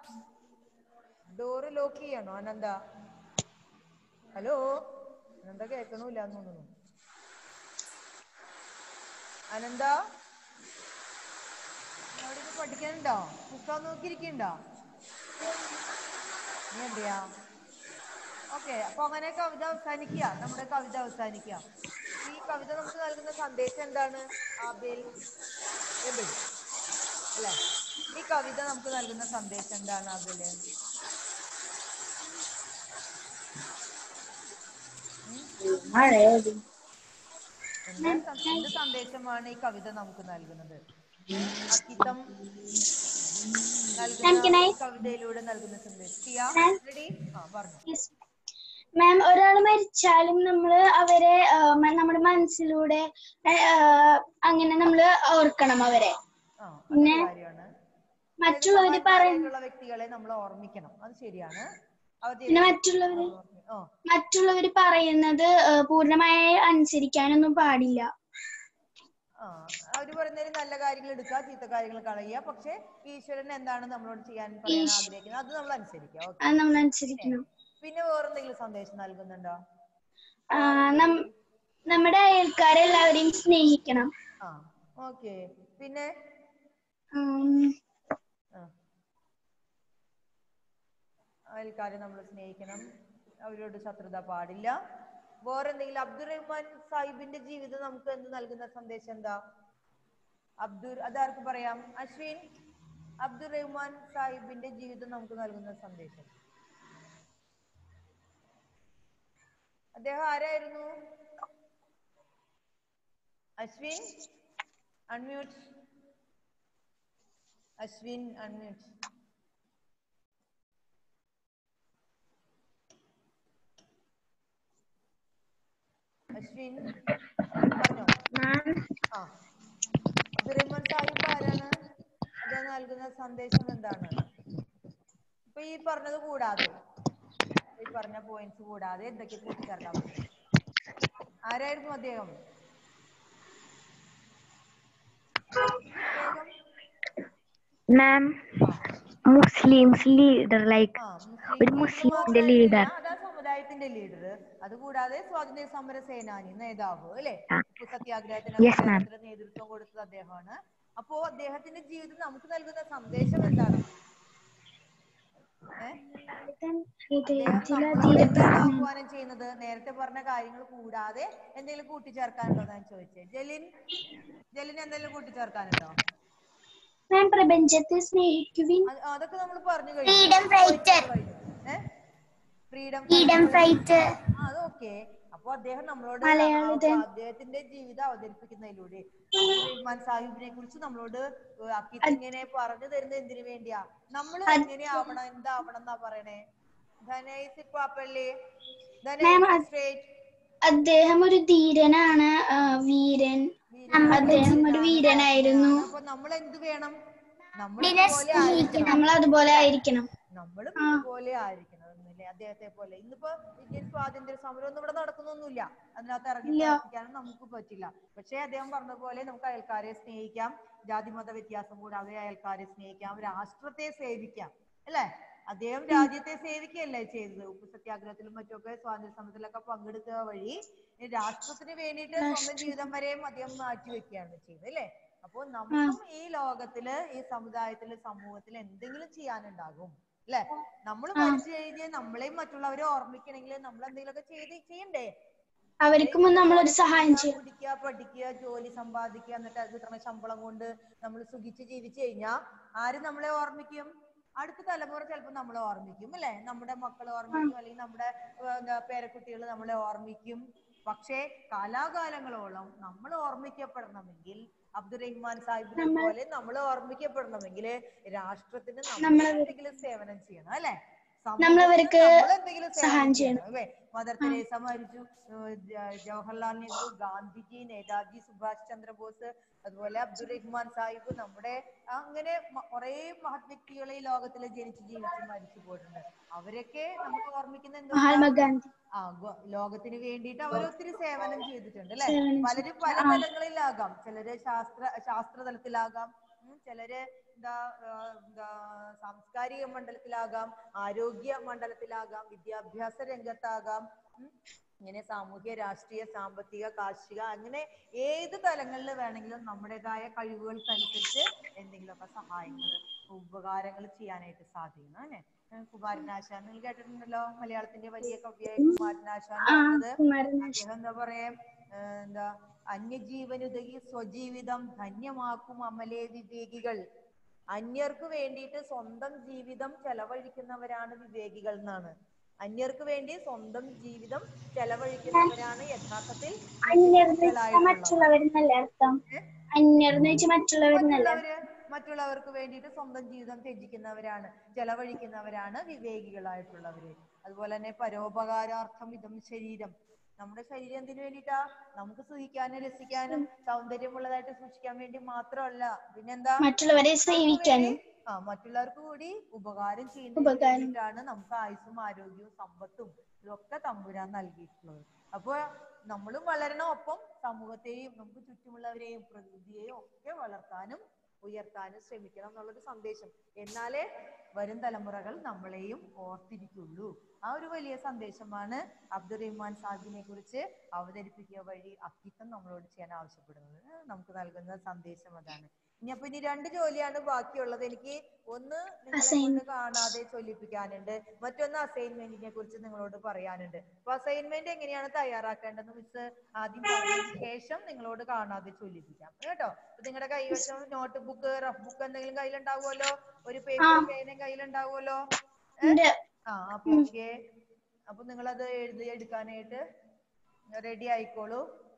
[SPEAKER 2] ഡോറ് ലോക്ക് ചെയ്യണോ അനന്ത ഹലോ അനന്ത കേൾക്കണില്ല എന്ന് തോന്നുന്നു അനന്ത നീ അവിടെ ഇരുന്ന് പഠിക്കാനുണ്ടോ പുസ്തകം നോക്കിയിരിക്കണ്ടോ നീ എന്തെയാ ഓക്കെ അപ്പൊ അങ്ങനെ കവിത അവസാനിക്കുക നമ്മുടെ കവിത അവസാനിക്കുക ഈ കവിത നമുക്ക് നൽകുന്ന സന്ദേശം എന്താണ് ആബേൽ എബിൾ അല്ലെ ഈ കവിത നമുക്ക് നൽകുന്ന സന്ദേശം എന്താണ് ആബേല് എന്താ സം- എന്ത് സന്ദേശമാണ് ഈ കവിത നമുക്ക് നൽകുന്നത് ഏ? അക്കിത്തം നൽകുന്ന ഈ കവിതയിലൂടെ നൽകുന്ന സന്ദേശം സിയ റെഡി ആ പറഞ്ഞു
[SPEAKER 3] മാം ഒരാൾ മരിച്ചാലും നമ്മള് അവരെ ആ, മ- നമ്മുടെ മനസ്സിലൂടെ ആ, അങ്ങനെ നമ്മള് ഓർക്കണം അവരെ
[SPEAKER 2] ആ അത്
[SPEAKER 3] പിന്നെ
[SPEAKER 2] കാര്യമാണ്
[SPEAKER 3] മറ്റുള്ളവര് പറയും
[SPEAKER 2] ഉള്ള വ്യക്തികളെ നമ്മൾ ഓർമ്മിക്കണം അത് ശരിയാണ് അവർ
[SPEAKER 3] പിന്നെ മറ്റുള്ളവര്
[SPEAKER 2] ഓ
[SPEAKER 3] മറ്റുള്ളവര് പറയുന്നത് ആ, പൂർണ്ണമായി അനുസരിക്കാനൊന്നും പാടില്ല
[SPEAKER 2] ആ അവര് പറയുന്നതിൽ നല്ല കാര്യങ്ങൾ എടുക്കുക ചീത്ത കാര്യങ്ങൾ കളയുക പക്ഷെ ഈശ്വരൻ എന്താണ് നമ്മളോട് ചെയ്യാൻ പറയാൻ
[SPEAKER 3] ഈശ്-
[SPEAKER 2] ആഗ്രഹിക്കുന്നത് അത് നമ്മൾ അനുസരിക്കുക ഓക്കെ
[SPEAKER 3] അത് നമ്മൾ അനുസരിക്കണം
[SPEAKER 2] പിന്നെ വേറെന്തെങ്കിലും സന്ദേശം നൽകുന്നുണ്ടോ
[SPEAKER 3] ആ, നം- നമ്മുടെ അയൽക്കാരെല്ലാവരെയും സ്നേഹിക്കണം
[SPEAKER 2] ആ ഓക്കെ പിന്നെ
[SPEAKER 3] ഉം,
[SPEAKER 2] ആ. അയൽക്കാരെ നമ്മൾ സ്നേഹിക്കണം അവരോട് ശത്രുത പാടില്ല വേറെന്തെങ്കിലും അബ്ദുറഹ്മാൻ സാഹിബിന്റെ ജീവിതം നമുക്ക് എന്ത് നൽകുന്ന സന്ദേശം എന്താ അബ്ദുർ അതാർക്ക് പറയാം അശ്വിൻ അബ്ദുറഹ്മാൻ സാഹിബിന്റെ ജീവിതം നമുക്ക് നൽകുന്ന സന്ദേശം അദ്ദേഹം ആരായിരുന്നു അശ്വിൻ അൺമ്യൂട്ട് അശ്വിൻ അൺമ്യൂട്ട് അശ്വിൻ പറഞ്ഞോ ആ അബ്ദുറഹ്മാൻ സാഹിബ് ആരാണ് അദ്ദേഹം നൽകുന്ന സന്ദേശം എന്താണ് ഇപ്പൊ ഈ പറഞ്ഞത് കൂടാതെ ഈ പറഞ്ഞ പോയിന്റ്സ് കൂടാതെ എന്തൊക്കെ കൂട്ടിച്ചേർക്കാൻ പറ്റും ആരായിരുന്നു അദ്ദേഹം വേഗം
[SPEAKER 1] മാം മുസ്ലിംസ് ലീഡർ ലൈക്ക്
[SPEAKER 2] ആ,
[SPEAKER 1] ഒരു
[SPEAKER 2] മുസ്ലിം
[SPEAKER 1] മുസ്ലിമിന്റെ
[SPEAKER 2] ലീഗ്
[SPEAKER 1] leader.
[SPEAKER 2] മാത്രമായിരുന്നില്ല, അതാ സമുദായത്തിന്റെ ലീഡർ അതുകൂടാതെ സ്വാതന്ത്ര്യ സമര സേനാനി നേതാവ് അല്ലെ
[SPEAKER 1] ആ.
[SPEAKER 2] ഉപ്പു സത്യാഗ്രഹത്തിന്
[SPEAKER 1] Yes, ma'am.
[SPEAKER 2] കേരളത്തില് നേതൃത്വം കൊടുത്തത് അദ്ദേഹമാണ് അപ്പോ അദ്ദേഹത്തിന്റെ ജീവിതം നമുക്ക് നൽകുന്ന സന്ദേശം എന്താണ് ഏ? അദ്ദേഹം
[SPEAKER 3] ഹൃദയത്തിലെ
[SPEAKER 2] നമ്മളോട് എന്താണ്
[SPEAKER 3] ധീരപ്രജ്ഞ
[SPEAKER 2] ആഹ്വാനം ചെയ്യുന്നത് നേരത്തെ പറഞ്ഞ കാര്യങ്ങൾ കൂടാതെ എന്തെങ്കിലും കൂട്ടിച്ചേർക്കാനുണ്ടോ ഞാൻ ചോദിച്ചേ ജലിൻ ജലിൻ എന്തെങ്കിലും കൂട്ടിച്ചേർക്കാനുണ്ടോ
[SPEAKER 3] മാം പ്രപഞ്ചത്തെ സ്നേഹിക്കുവിൻ
[SPEAKER 2] അത് അതൊക്കെ നമ്മൾ പറഞ്ഞു
[SPEAKER 5] Freedom fighter.
[SPEAKER 2] Freedom
[SPEAKER 5] freedom fight
[SPEAKER 2] ആ അതൊക്കെ അപ്പൊ അദ്ദേഹം നമ്മളോട്
[SPEAKER 3] മലയാളിതൻ.
[SPEAKER 2] ആ- അദ്ദേഹത്തിന്റെ ജീവിതം അവതരിപ്പിക്കുന്നതിലൂടെ റഹ്മാൻ സാഹിബിനെ കുറിച്ച് നമ്മളോട് അക്കിത്ത് ഇങ്ങനെ പറഞ്ഞു തരുന്നത് എന്തിനു വേണ്ടിയാ നമ്മൾ എങ്ങനെ ആവണം എന്താവണം എന്നാ പറയണേ ധനൈസ് പാപ്പള്ളി
[SPEAKER 3] Ma'am,
[SPEAKER 2] ധനൈസ്
[SPEAKER 3] അത്
[SPEAKER 2] സ്ട്രേറ്റ്
[SPEAKER 3] അദ്ദേഹം ഒരു ധീരനാണ് ആ, വീരൻ അദ്ദേഹം ഒരു വീരനായിരുന്നു
[SPEAKER 2] അപ്പൊ നമ്മൾ എന്ത് വേണം നമ്മൾ
[SPEAKER 5] ഇതിനെ
[SPEAKER 2] ഇതുപോലെ ആയിരിക്കണം
[SPEAKER 3] നമ്മൾ അതുപോലെ ആയിരിക്കണം
[SPEAKER 2] നമ്മളും ഇതുപോലെ ആയിരിക്കണം എന്നല്ലേ അദ്ദേഹത്തെ പോലെ ഇന്നിപ്പോ ഇന്ത്യൻ സ്വാതന്ത്ര്യ സമരം ഒന്നും ഇവിടെ നടക്കുന്നൊന്നുമില്ല അതിനകത്ത് ഇറങ്ങി പ്രവർത്തിക്കാനും നമുക്ക് പറ്റില്ല പക്ഷേ അദ്ദേഹം പറഞ്ഞ പോലെ നമുക്ക് അയൽക്കാരെ സ്നേഹിക്കാം ജാതി മത വ്യത്യാസം കൂടാതെ അയൽക്കാരെ സ്നേഹിക്കാം രാഷ്ട്രത്തെ സേവിക്കാം അല്ലേ അദ്ദേഹം രാജ്യത്തെ സേവിക്കുകയല്ലേ ചെയ്തത് ഉപ്പു സത്യാഗ്രഹത്തിലും മറ്റൊക്കെ സ്വാതന്ത്ര്യ സമരത്തിലൊക്കെ പങ്കെടുക്കുക വഴി ഈ രാഷ്ട്രത്തിന് വേണ്ടിയിട്ട് സ്വന്തം ജീവിതം വരെയും അദ്ദേഹം മാറ്റിവെക്കുകയാണ് ചെയ്തത് അല്ലേ അപ്പോൾ നമുക്കും ഈ ലോകത്തില് ഈ സമുദായത്തില് സമൂഹത്തിൽ എന്തെങ്കിലും ചെയ്യാനുണ്ടാകും അല്ലെ നമ്മൾ പഠിച്ചു കഴിഞ്ഞ് നമ്മളെയും മറ്റുള്ളവരെ ഓർമ്മിക്കണമെങ്കിൽ നമ്മൾ എന്തെങ്കിലുമൊക്കെ ചെയ്ത് ചെയ്യണ്ടേ
[SPEAKER 3] അവർക്ക് മുൻ നമ്മളൊരു സഹായം ചെയ്യും
[SPEAKER 2] പിടിക്കുക പഠിക്കുക ജോലി സമ്പാദിക്കുക എന്നിട്ട് അത് കിട്ടുന്ന ശമ്പളം കൊണ്ട് നമ്മൾ സുഖിച്ച് ജീവിച്ചു കഴിഞ്ഞാൽ ആര് നമ്മളെ ഓർമ്മിക്കും അടുത്ത തലമുറ ചിലപ്പോൾ നമ്മളെ ഓർമ്മിക്കും അല്ലെ നമ്മുടെ മക്കളെ ഓർമ്മിക്കും അല്ലെങ്കിൽ നമ്മുടെ ഏർ, എന്താ പേരക്കുട്ടികൾ നമ്മളെ ഓർമ്മിക്കും പക്ഷേ കാലാകാലങ്ങളോളം നമ്മൾ ഓർമ്മിക്കപ്പെടണമെങ്കിൽ അബ്ദുറഹ്മാൻ സാഹിബിനെ പോലെ നമ്മൾ ഓർമ്മിക്കപ്പെടണമെങ്കിൽ രാഷ്ട്രത്തിന് നമ്മൾ എന്തെങ്കിലും സേവനം ചെയ്യണം അല്ലെ
[SPEAKER 3] നമ്മളവർക്ക്
[SPEAKER 2] നമ്മളെന്തെങ്കിലും സേവനം
[SPEAKER 3] സഹായം
[SPEAKER 2] ചെയ്യണം അല്ലേ മദർ തെരേസ മരിച്ചു ഏഹ് ജ- ജവഹർലാൽ നെഹ്റു ഗാന്ധിജി നേതാജി സുഭാഷ് ചന്ദ്രബോസ് അതുപോലെ അബ്ദുൾ റഹ്മാൻ സാഹിബ് നമ്മുടെ അങ്ങനെ മ- കുറേ മഹത് വ്യക്തികളെ ഈ ലോകത്തിൽ ജനിച്ച് ജീവിച്ച് മരിച്ചു പോയിട്ടുണ്ട് അവരൊക്കെ നമ്മൾ ഓർമ്മിക്കുന്ന എന്തുകൊണ്ടാ
[SPEAKER 3] മഹാത്മാഗാന്ധി
[SPEAKER 2] ആ ഗ- ലോകത്തിന് വേണ്ടിയിട്ട് അവർ ഒത്തിരി സേവനം ചെയ്തിട്ടുണ്ട് അല്ലെ
[SPEAKER 3] സേവനം
[SPEAKER 2] പലരും പല
[SPEAKER 3] ചെയ്തിട്ടുണ്ട്. ആ.
[SPEAKER 2] തലങ്ങളിലാകാം ചിലര് ശാസ്ത്ര ശാസ്ത്ര തലത്തിലാകാം ഉം, ചിലര് എന്താ ആ, എന്താ സാംസ്കാരിക മണ്ഡലത്തിലാകാം ആരോഗ്യ മണ്ഡലത്തിലാകാം വിദ്യാഭ്യാസ രംഗത്താകാം ഉം, ഇങ്ങനെ സാമൂഹ്യ രാഷ്ട്രീയ സാമ്പത്തിക കാർഷിക അങ്ങനെ ഏത് തലങ്ങളിൽ വേണമെങ്കിലും നമ്മുടേതായ കഴിവുകൾക്കനുസരിച്ച് എന്തെങ്കിലുമൊക്കെ സഹായങ്ങൾ ഉപകാരങ്ങൾ ചെയ്യാനായിട്ട് സാധിക്കണം അല്ലെ കുമാരനാശാൻ നിങ്ങൾ കേട്ടിട്ടുണ്ടല്ലോ മലയാളത്തിന്റെ വലിയ കവിയായ കുമാരനാശാൻ
[SPEAKER 3] ആ
[SPEAKER 2] പറഞ്ഞത്
[SPEAKER 3] കുമാരനാശാൻ
[SPEAKER 2] അദ്ദേഹം എന്താ പറയാ ഏഹ് എന്താ അന്യജീവനുതകി സ്വജീവിതം ധന്യമാക്കും അമലേ വിവേകികൾ അന്യർക്ക് വേണ്ടിയിട്ട് സ്വന്തം ജീവിതം ചെലവഴിക്കുന്നവരാണ് വിവേകികൾ എന്നാണ് അന്യർക്ക് വേണ്ടി സ്വന്തം ജീവിതം ചെലവഴിക്കുന്നവരാണ് യഥാർത്ഥത്തിൽ
[SPEAKER 3] അന്യർന്ന് വെച്ചാൽ
[SPEAKER 2] വിവേകികളായിട്ടുള്ളവർ.
[SPEAKER 3] മറ്റുള്ളവരെന്നല്ലേ അർത്ഥം
[SPEAKER 2] ഏ?
[SPEAKER 3] അന്യർന്ന് വെച്ചാൽ മറ്റുള്ളവരെന്നല്ലേ
[SPEAKER 2] മറ്റുള്ളവര് മറ്റുള്ളവർക്ക് വേണ്ടിയിട്ട് സ്വന്തം ജീവിതം ത്യജിക്കുന്നവരാണ് ചെലവഴിക്കുന്നവരാണ് വിവേകികളായിട്ടുള്ളവര് അതുപോലെ തന്നെ പരോപകാരാർത്ഥം ഇതം ശരീരം നമ്മുടെ ശരീരം എന്തിനു വേണ്ടിയിട്ടാ നമുക്ക് സുഖിക്കാനും രസിക്കാനും സൗന്ദര്യമുള്ളതായിട്ട് സൂക്ഷിക്കാൻ വേണ്ടി മാത്രമല്ല പിന്നെന്താ
[SPEAKER 3] മറ്റുള്ളവരെ സേവിക്കാനും
[SPEAKER 2] ആ മറ്റുള്ളവർക്ക് കൂടി ഉപകാരം ചെയ്യുന്നതിന്
[SPEAKER 3] ഉപകാരം.
[SPEAKER 2] വേണ്ടിയിട്ടാണ് നമുക്ക് ആയുസ്സും ആരോഗ്യവും സമ്പത്തും ഇതൊക്കെ തമ്പുരാൻ നൽകിയിട്ടുള്ളത് അപ്പൊ നമ്മളും വളരണം ഒപ്പം സമൂഹത്തെയും നമുക്ക് ചുറ്റുമുള്ളവരെയും പ്രകൃതിയെയും ഒക്കെ വളർത്താനും ഉയർത്താനും ശ്രമിക്കണം എന്നുള്ളൊരു സന്ദേശം എന്നാലേ വരും തലമുറകൾ നമ്മളെയും ഓർത്തിരിക്കുള്ളൂ ആ ഒരു വലിയ സന്ദേശമാണ് അബ്ദുൾ റഹ്മാൻ സാഹിബിനെ കുറിച്ച് അവതരിപ്പിക്കുക വഴി അക്കിത്തം നമ്മളോട് ചെയ്യാൻ ആവശ്യപ്പെടുന്നത് ഏഹ് നമുക്ക് നൽകുന്ന സന്ദേശം അതാണ് ഇനി അപ്പൊ ഇനി രണ്ട് ജോലിയാണ് ബാക്കിയുള്ളത് എനിക്ക് ഒന്ന് നിങ്ങളെ
[SPEAKER 3] Assign-
[SPEAKER 2] കൊണ്ട് കാണാതെ ചൊല്ലിപ്പിക്കാനുണ്ട് മറ്റൊന്ന് അസൈൻമെന്റിനെ കുറിച്ച് നിങ്ങളോട് പറയാനുണ്ട് അപ്പൊ അസൈൻമെന്റ് എങ്ങനെയാണ് തയ്യാറാക്കേണ്ടത് മിസ് ആദ്യം പറഞ്ഞതിന് ശേഷം നിങ്ങളോട് കാണാതെ ചൊല്ലിപ്പിക്കാം കേട്ടോ അപ്പൊ നിങ്ങളുടെ കൈവശം നോട്ട് ബുക്ക് റഫ് ബുക്ക് എന്തെങ്കിലും കയ്യിലുണ്ടാവുമല്ലോ ഒരു പേപ്പർ പേനയും കയ്യിലുണ്ടാവുമല്ലോ
[SPEAKER 3] ഉണ്ട്
[SPEAKER 2] ആ അപ്പൊ ഓക്കെ അപ്പൊ നിങ്ങളത് എഴുതി എടുക്കാനായിട്ട് റെഡി ആയിക്കോളൂ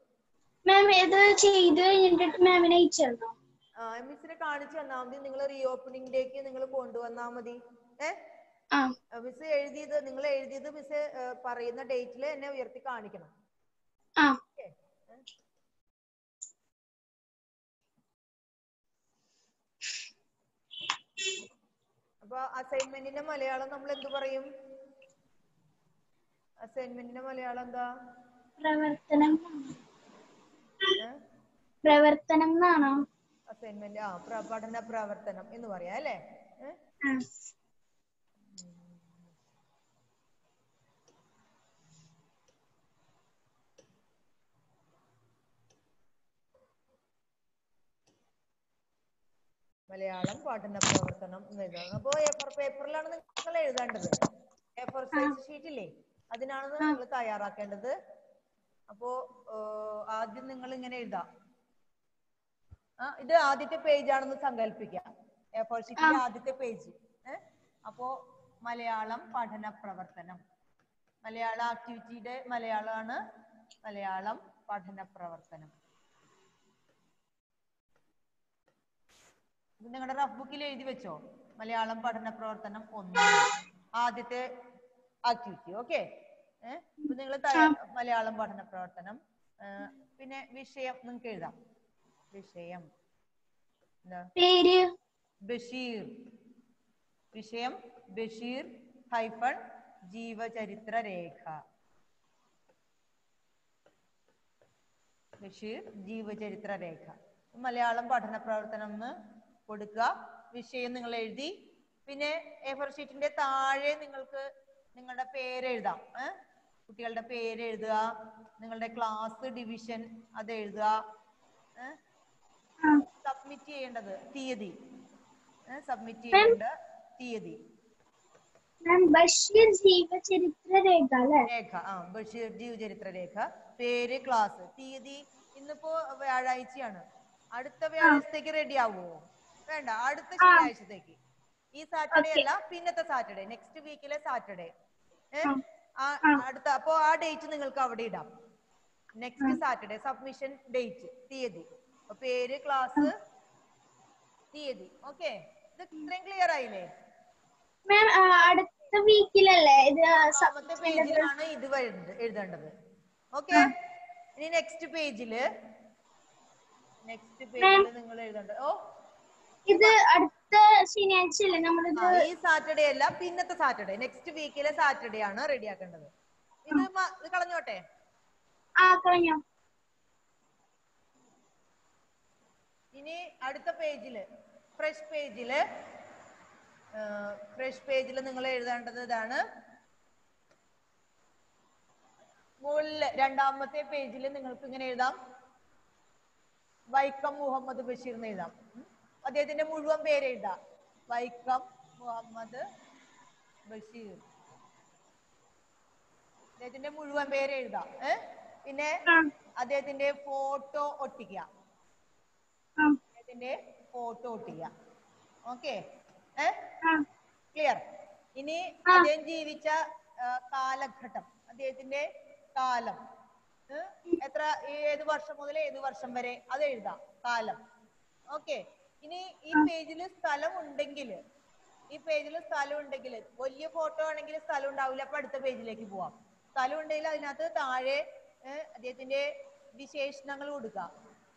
[SPEAKER 3] മാം ഇത് ചെയ്ത് കഴിഞ്ഞിട്ട് മാമിനെ അയച്ചിരുന്നോ
[SPEAKER 2] ആ മിസ്സിനെ കാണിച്ചു തന്നാ മതി നിങ്ങൾ റീ ഓപ്പണിംഗ് ഡേക്ക് നിങ്ങൾ കൊണ്ടുവന്നാ മതി ഏ
[SPEAKER 3] ആ
[SPEAKER 2] മിസ് എഴുതിയത് നിങ്ങൾ എഴുതിയത് മിസ് പറയുന്ന ഡേറ്റിൽ എന്നെ ഉയർത്തി കാണിക്കണം
[SPEAKER 3] ആ
[SPEAKER 2] ഓക്കേ? ഏ? അപ്പൊ അസൈൻമെന്റിന്റെ മലയാളം നമ്മൾ എന്ത് പറയും അസൈൻമെന്റിന്റെ മലയാളം എന്താ
[SPEAKER 3] പ്രവർത്തനം
[SPEAKER 2] ഏ?
[SPEAKER 3] പ്രവർത്തനം എന്നാണോ
[SPEAKER 2] അസൈൻമെന്റ് ആ പ്ര- പഠന പ്രവർത്തനം എന്ന് പറയാം അല്ലേ ഏ?
[SPEAKER 3] ആ
[SPEAKER 2] മലയാളം പഠന പ്രവർത്തനം എന്ന് എഴുതണം അപ്പോ എ ഫോർ പേപ്പറിലാണ് നിങ്ങൾ എഴുതേണ്ടത് എ ഫോർ സൈസ് ഷീറ്റ് ഇല്ലേ അതിനാണ് നിങ്ങൾ തയ്യാറാക്കേണ്ടത് അപ്പോ ഏർ, ആദ്യം നിങ്ങൾ ഇങ്ങനെ എഴുതാം ആ ഇത് ആദ്യത്തെ പേജ് ആണെന്ന് സങ്കല്പിക്കാം എ ഫോർ ഷീറ്റിന്റെ ആദ്യത്തെ പേജ് ഏഹ് അപ്പോ മലയാളം പഠന പ്രവർത്തനം മലയാള ആക്ടിവിറ്റിയുടെ മലയാളമാണ് മലയാളം പഠന പ്രവർത്തനം ഇത് നിങ്ങളുടെ റഫ് ബുക്കിൽ എഴുതി വെച്ചോ മലയാളം പഠന പ്രവർത്തനം ഒന്ന് ആദ്യത്തെ ആക്ടിവിറ്റി ഓക്കെ ഏഹ് ഇപ്പൊ നിങ്ങൾ മലയാളം പഠന പ്രവർത്തനം ഏ, പിന്നെ വിഷയം നിങ്ങൾക്ക് എഴുതാം വിഷയം എന്താ
[SPEAKER 3] പേര്
[SPEAKER 2] ബഷീർ വിഷയം ബഷീർ ഹൈഫൺ ജീവചരിത്ര രേഖ ബഷീർ ജീവചരിത്ര രേഖ മലയാളം പഠന പ്രവർത്തനം എന്ന് കൊടുക്കുക വിഷയം നിങ്ങൾ എഴുതി പിന്നെ എ ഫോർ ഷീറ്റിന്റെ താഴെ നിങ്ങൾക്ക് നിങ്ങളുടെ പേര് എഴുതാം ഏ? കുട്ടികളുടെ പേര് എഴുതുക നിങ്ങളുടെ ക്ലാസ് ഡിവിഷൻ അത് എഴുതുക ഏഹ് സബ്മിറ്റ് ചെയ്യേണ്ടത് തീയതി സബ്മിറ്റ് ചെയ്യേണ്ട തീയതി
[SPEAKER 3] മാം ബഷീർ ജീവചരിത്ര രേഖ അല്ലെ
[SPEAKER 2] രേഖ ആ ബഷീർ ജീവചരിത്ര രേഖ പേര് ക്ലാസ് തീയതി ഇന്നിപ്പോ വ്യാഴാഴ്ചയാണ് അടുത്ത വ്യാഴാഴ്ചത്തേക്ക് റെഡി ആവുമോ വേണ്ട അടുത്ത ശനിയാഴ്ചത്തേക്ക് ഈ സാറ്റർഡേ അല്ല പിന്നത്തെ സാറ്റർഡേ നെക്സ്റ്റ് വീക്കിലെ സാറ്റർഡേ അടുത്ത അപ്പോ ആ ഡേറ്റ് നിങ്ങൾക്ക് അവിടെ ഇടാം നെക്സ്റ്റ് സാറ്റർഡേ സബ്മിഷൻ ഡേറ്റ് തീയതി അപ്പൊ പേര് ക്ലാസ് തീയതി ഓക്കെ ഇത് ഇത്രയും ക്ലിയർ ആയില്ലേ
[SPEAKER 3] മാം അടുത്ത അടുത്ത വീക്കിലല്ലേ ഇത്
[SPEAKER 2] രണ്ടാമത്തെ പേജിലാണ് ഇത് വരുന്നത് എഴുതേണ്ടത് ഓക്കെ ഇനി നെക്സ്റ്റ് പേജില് നെക്സ്റ്റ് പേജിൽ നിങ്ങൾ എഴുതേണ്ടത് ഓ
[SPEAKER 3] ഇത് അടുത്ത ശനിയാഴ്ച അല്ലേ നമ്മളിത്
[SPEAKER 2] ആ, ഈ സാറ്റർഡേ അല്ല പിന്നത്തെ സാറ്റർഡേ നെക്സ്റ്റ് വീക്കിലെ സാറ്റർഡേ ആണ് റെഡി ആക്കേണ്ടത് ഇത് മ- ഇത് കളഞ്ഞോട്ടെ
[SPEAKER 3] ആ കഴിഞ്ഞു
[SPEAKER 2] ഇനി അടുത്ത പേജില് ഫ്രഷ് പേജില് ഫ്രഷ് പേജിൽ നിങ്ങൾ എഴുതേണ്ടത് ഇതാണ് മുകളില് രണ്ടാമത്തെ പേജിൽ നിങ്ങൾക്ക് ഇങ്ങനെ എഴുതാം വൈക്കം മുഹമ്മദ് ബഷീർ എന്ന് എഴുതാം ഉം. അദ്ദേഹത്തിന്റെ മുഴുവൻ പേര് എഴുതാം വൈക്കം മുഹമ്മദ് ബഷീർ അദ്ദേഹത്തിന്റെ മുഴുവൻ പേര് എഴുതാം ഏ പിന്നെ
[SPEAKER 3] ആ
[SPEAKER 2] അദ്ദേഹത്തിന്റെ ഫോട്ടോ ഒട്ടിക്കുക
[SPEAKER 3] ആ
[SPEAKER 2] അദ്ദേഹത്തിന്റെ ഫോട്ടോ ഒട്ടിക്കുക ഓക്കെ ഏ
[SPEAKER 3] ആ
[SPEAKER 2] ക്ലിയർ ഇനി
[SPEAKER 3] ആ.
[SPEAKER 2] അദ്ദേഹം ജീവിച്ച ആ, കാലഘട്ടം അദ്ദേഹത്തിന്റെ കാലം ഏ? എത്ര ഏത് വർഷം മുതൽ ഏത് വർഷം വരെ അത് എഴുതാം കാലം ഓക്കെ ഇനി ഈ പേജിൽ സ്ഥലം ഉണ്ടെങ്കിൽ ഈ പേജിൽ സ്ഥലം ഉണ്ടെങ്കിൽ വലിയ ഫോട്ടോ ആണെങ്കിൽ സ്ഥലം ഉണ്ടാവില്ല അപ്പൊ അടുത്ത പേജിലേക്ക് പോവാം സ്ഥലം ഉണ്ടെങ്കിൽ അതിനകത്ത് താഴെ ഏ, അദ്ദേഹത്തിന്റെ വിശേഷണങ്ങൾ കൊടുക്കാം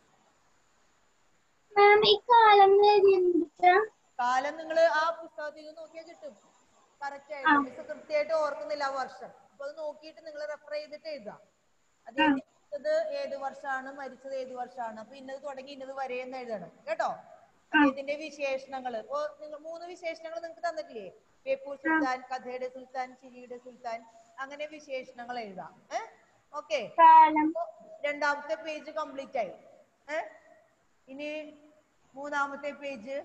[SPEAKER 3] മാം ഈ കാലം എഴുതിയിട്ട്
[SPEAKER 2] കാലം നിങ്ങൾ ആ പുസ്തകത്തിൽ നിന്ന് നോക്കിയാൽ കിട്ടും കറക്റ്റ് ആയിട്ട് മിസ് കൃത്യമായിട്ട് ഓർക്കുന്നില്ല ആ വർഷം അപ്പൊ അത് നോക്കിയിട്ട് നിങ്ങൾ റെഫർ ചെയ്തിട്ട് എഴുതാം അത് ജനിച്ചത് ഏത് വർഷമാണ് മരിച്ചത് ഏത് വർഷമാണ് അപ്പൊ ഇന്നത് തുടങ്ങി ഇന്നത് വരെ എന്ന് എഴുതണം കേട്ടോ അദ്ദേഹത്തിന്റെ വിശേഷണങ്ങൾ ഇപ്പൊ നിങ്ങൾ മൂന്ന് വിശേഷണങ്ങൾ നിങ്ങൾക്ക് തന്നിട്ടില്ലേ ബേപ്പൂർ സുൽത്താൻ കഥയുടെ സുൽത്താൻ ചിരിയുടെ സുൽത്താൻ അങ്ങനെ വിശേഷണങ്ങൾ എഴുതാം ഏഹ് ഓക്കെ
[SPEAKER 3] കാലം
[SPEAKER 2] രണ്ടാമത്തെ പേജ് കംപ്ലീറ്റ് ആയി ഏ ഇനി മൂന്നാമത്തെ പേജ്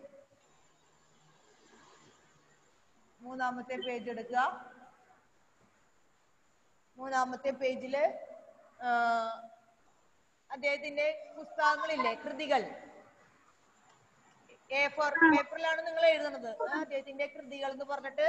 [SPEAKER 2] മൂന്നാമത്തെ പേജ് എടുക്കുക മൂന്നാമത്തെ പേജില് ആ, അദ്ദേഹത്തിന്റെ പുസ്തകങ്ങളില്ലേ കൃതികൾ എ ഫോർ പേപ്പറിലാണ് നിങ്ങൾ എഴുതുന്നത് ആ, അദ്ദേഹത്തിന്റെ കൃതികൾ എന്ന് പറഞ്ഞിട്ട്